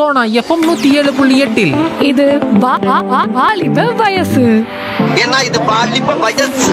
Sona FM நூத்தி ஏழு புள்ளி எட்டில் இது வா- வா- வா- வாலிப வயசு ஏன்னா இது பாலிப்ப வயசு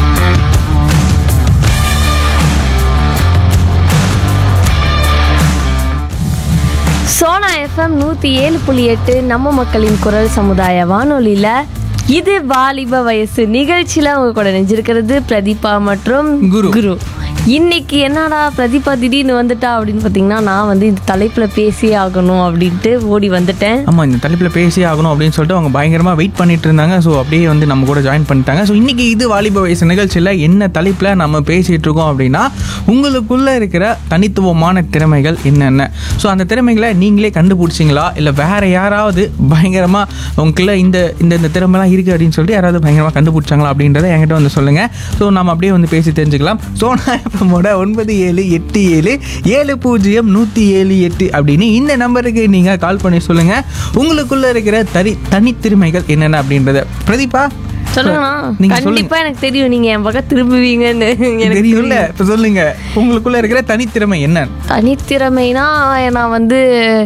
சோனா எஃப்எம் நூற்றி ஏழு புள்ளி எட்டு நம்ம மக்களின் குரல் சமுதாய வானொலியில் இது வாலிப வயசு நிகழ்ச்சியில் அவங்க கூட நெஞ்சிருக்கிறது பிரதீபா மற்றும் குரு. குரு இன்னைக்கு என்னடா பிரதீபா திடீர்னு வந்துட்டா அப்படின்னு பார்த்தீங்கன்னா நான் வந்து இந்த தலைப்பில் பேசியே ஆகணும் அப்படின்ட்டு ஓடி வந்துட்டேன் ஆமாம் இந்த தலைப்பில் பேசி ஆகணும் அப்படின்னு சொல்லிட்டு அவங்க பயங்கரமாக வெயிட் பண்ணிட்டு இருந்தாங்க ஸோ அப்படியே வந்து நம்ம கூட ஜாயின் பண்ணிட்டாங்க ஸோ இன்னைக்கு இது வாலிப வயசு நிகழ்ச்சியில் என்ன தலைப்பில் நம்ம பேசிகிட்டு இருக்கோம் அப்படின்னா உங்களுக்குள்ளே இருக்கிற தனித்துவமான திறமைகள் என்னென்ன ஸோ அந்த திறமைகளை நீங்களே கண்டுபிடிச்சிங்களா இல்லை வேற யாராவது பயங்கரமாக உங்களுக்குள்ள இந்த இந்த இந்த திறமைலாம் இருக்குது அப்படின்னு சொல்லிட்டு யாராவது பயங்கரமாக கண்டுபிடிச்சாங்களா அப்படின்றத என்கிட்ட வந்து சொல்லுங்கள் ஸோ நம்ம அப்படியே வந்து பேசி தெரிஞ்சுக்கலாம் சோனா எஃப்எம்மோட ஒன்பது ஏழு எட்டு ஏழு ஏழு பூஜ்ஜியம் நூற்றி ஏழு எட்டு அப்படின்னு இந்த நம்பருக்கு நீங்கள் கால் பண்ணி சொல்லுங்கள் உங்களுக்குள்ளே இருக்கிற தனி தனித்திறமைகள் என்னென்ன அப்படின்றத பிரதீபா சொல்லுங்கண்ணா நீங்க சொல்லுங்க. கண்டிப்பா எனக்கு தெரியும் நீங்க என் பக்கம் திரும்புவீங்கன்னு எனக்கு தெரியும்ல இப்போ சொல்லுங்க உங்களுக்குள்ள இருக்கிற தனித்திறமை என்ன தனித்திறமைனா நான் வந்து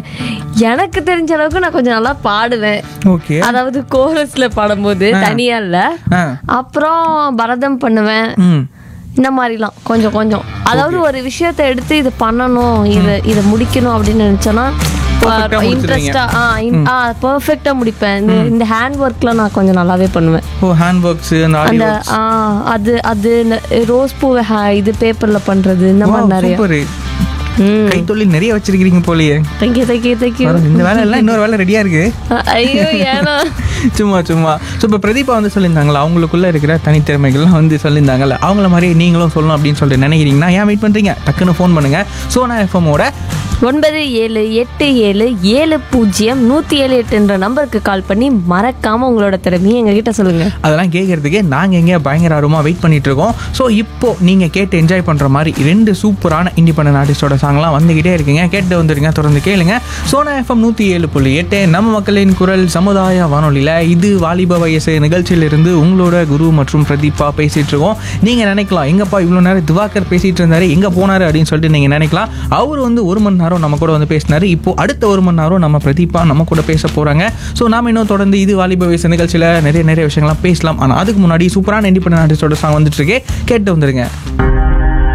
எனக்கு தெரிஞ்ச அளவுக்கு நான் கொஞ்சம் நல்லா பாடுவேன் ஓகே அதாவது கோரஸ்ல பாடும்போது தனியா இல்ல ஆ அப்புறம் பரதம் பண்ணுவேன் ம் இந்த மாதிரிலாம் கொஞ்சம் கொஞ்சம் அதாவது ஒரு விஷயத்தை எடுத்து இது பண்ணணும் இது இதை முடிக்கணும் அப்படின்னு நினைச்சோன்னா Perfect-ஆ முடிச்சிருவீங்க. இன்ட்ரெஸ்டா ஆ பர்ஃபெக்டா முடிப்பேன் இந்த இந்த ஹேண்ட் ஒர்க்லாம் நான் கொஞ்சம் நல்லாவே பண்ணுவேன் ஓ ஹேண்ட் ஒர்க்ஸ் அந்த ஆரி அந்த ஆ, அது அது இந்த ரோஸ் பூவை ha- இது பேப்பர்ல பண்றது இந்த மாதிரி நிறைய சூப்பர் ம் கைத்தொழில் நிறைய வச்சிருக்கீங்க போலயே தேங்க்யூ தேங்க்யூ தேங்க்யூ பாருங்க, இந்த வேலை எல்லாம் இன்னொரு வேலை ரெடியா இருக்கு ஐயோ ஏன்னா சும்மா சும்மா ஸோ இப்போ பிரதீபா வந்து சொல்லியிருந்தாங்களா அவங்களுக்குள்ள இருக்கிற தனித்திறமைகள்லாம் வந்து சொல்லியிருந்தாங்கல்ல அவங்கள மாதிரி நீங்களும் சொல்லணும் அப்படின்னு சொல்லிட்டு நினைக்கிறீங்கன்னா ஏன் வெயிட் பண்ணுறீங்க டக்குன்னு ஃபோன் பண்ணுங்க சோனா எஃப்எம்மோட ஒன்பது ஏழு எட்டு ஏழு ஏழு பூஜ்ஜியம் நூற்றி ஏழு எட்டுன்ற நம்பருக்கு கால் பண்ணி மறக்காம உங்களோட திறமையை எங்ககிட்ட சொல்லுங்க அதெல்லாம் கேட்கறதுக்கு நாங்கள் எங்கே பயங்கர ஆர்வமாக வெயிட் பண்ணிட்டு இருக்கோம் ஸோ இப்போ நீங்கள் கேட்டு என்ஜாய் பண்ணுற மாதிரி ரெண்டு சூப்பரான இண்டிபெண்டன்ட் ஆர்டிஸ்டோட சாங்லாம் வந்துகிட்டே இருக்கீங்க கேட்டு வந்துருங்க தொடர்ந்து கேளுங்க சோனா எஃப்எம் நூற்றி ஏழு புள்ளி எட்டு நம்ம மக்களின் குரல் சமுதாய வானொலியில் இது வாலிப வயசு நிகழ்ச்சியிலிருந்து உங்களோட குரு மற்றும் பிரதீபா பேசிட்டு இருக்கோம் நீங்கள் நினைக்கலாம் எங்கப்பா இவ்வளோ நேரம் திவாகர் பேசிட்டு இருந்தாரு எங்கே போனாரு அப்படின்னு சொல்லிட்டு நீங்கள் நினைக்கலாம் அவர் வந்து ஒரு மணி நேரம் நம்ம கூட வந்து பேசினாரு இப்போ அடுத்த ஒரு மணி நேரம் நம்ம பிரதீபா நம்ம கூட பேச போகிறாங்க ஸோ நாம இன்னும் தொடர்ந்து இது வாலிப வயசு நிகழ்ச்சியில் நிறைய நிறைய விஷயங்கள்லாம் பேசலாம் ஆனால் அதுக்கு முன்னாடி சூப்பரான இண்டிபெண்டன்ட் ஆர்டிஸ்டோட சாங் வந்துட்டு இருக்கே கேட்டு வந்துருங்க